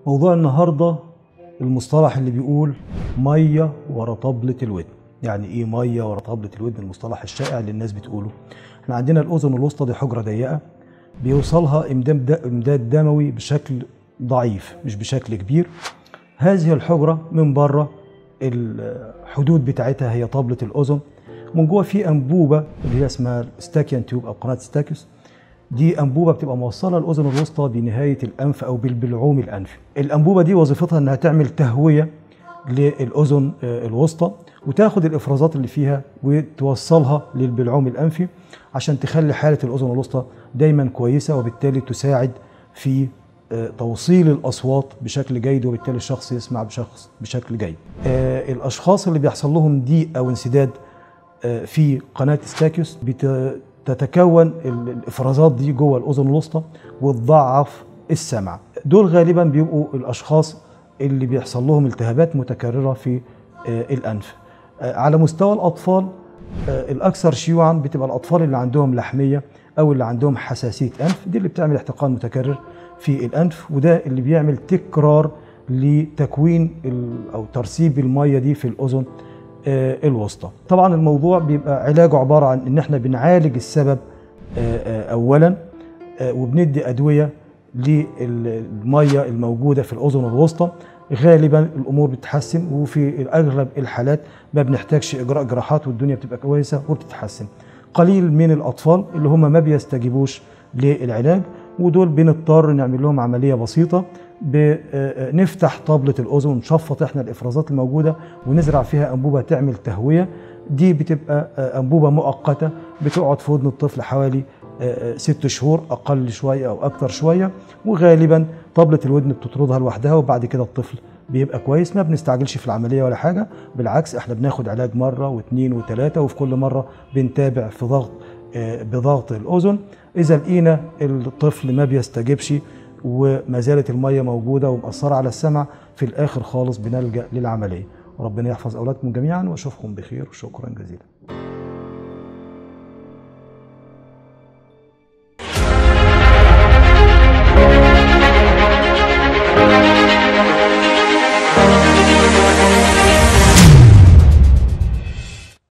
موضوع النهارده المصطلح اللي بيقول ميه ورا طبلة الودن يعني ايه ميه ورا طبلة الودن المصطلح الشائع اللي الناس بتقوله احنا عندنا الاذن الوسطى دي حجره ضيقه بيوصلها امداد امداد دموي بشكل ضعيف مش بشكل كبير هذه الحجره من بره الحدود بتاعتها هي طبلة الاذن من جوه في انبوبه اللي هي اسمها ستاكيان تيوب او قناه ستاكيوس دي انبوبه بتبقى موصله الاذن الوسطى بنهايه الانف او بالبلعوم الانفي الانبوبه دي وظيفتها انها تعمل تهويه للاذن الوسطى وتاخد الافرازات اللي فيها وتوصلها للبلعوم الانفي عشان تخلي حاله الاذن الوسطى دايما كويسه وبالتالي تساعد في توصيل الاصوات بشكل جيد وبالتالي الشخص يسمع بشخص بشكل جيد. الاشخاص اللي بيحصل لهم ضيق او انسداد في قناه ستاكيوس تتكون الافرازات دي جوه الاذن الوسطى وتضعف السمع دول غالبا بيبقوا الاشخاص اللي بيحصل لهم التهابات متكرره في الانف على مستوى الاطفال الاكثر شيوعا بتبقى الاطفال اللي عندهم لحميه او اللي عندهم حساسيه انف دي اللي بتعمل احتقان متكرر في الانف وده اللي بيعمل تكرار لتكوين او ترسيب الميه دي في الاذن الوسطى طبعا الموضوع بيبقى علاجه عباره عن ان احنا بنعالج السبب اولا وبندي ادويه للميه الموجوده في الاذن الوسطى غالبا الامور بتتحسن وفي اغلب الحالات ما بنحتاجش اجراء جراحات والدنيا بتبقى كويسه وبتتحسن قليل من الاطفال اللي هم ما بيستجيبوش للعلاج ودول بنضطر نعمل لهم عمليه بسيطه بنفتح طبلة الأذن ونشفط احنا الإفرازات الموجودة ونزرع فيها أنبوبة تعمل تهوية دي بتبقى أنبوبة مؤقتة بتقعد في ودن الطفل حوالي ست شهور أقل شوية أو أكتر شوية وغالبا طبلة الودن بتطردها لوحدها وبعد كده الطفل بيبقى كويس ما بنستعجلش في العملية ولا حاجة بالعكس احنا بناخد علاج مرة واثنين وثلاثة وفي كل مرة بنتابع في ضغط بضغط الأذن إذا لقينا الطفل ما بيستجيبش وما زالت المية موجودة ومأثرة على السمع في الآخر خالص بنلجأ للعملية وربنا يحفظ أولادكم جميعا وأشوفكم بخير وشكرا جزيلا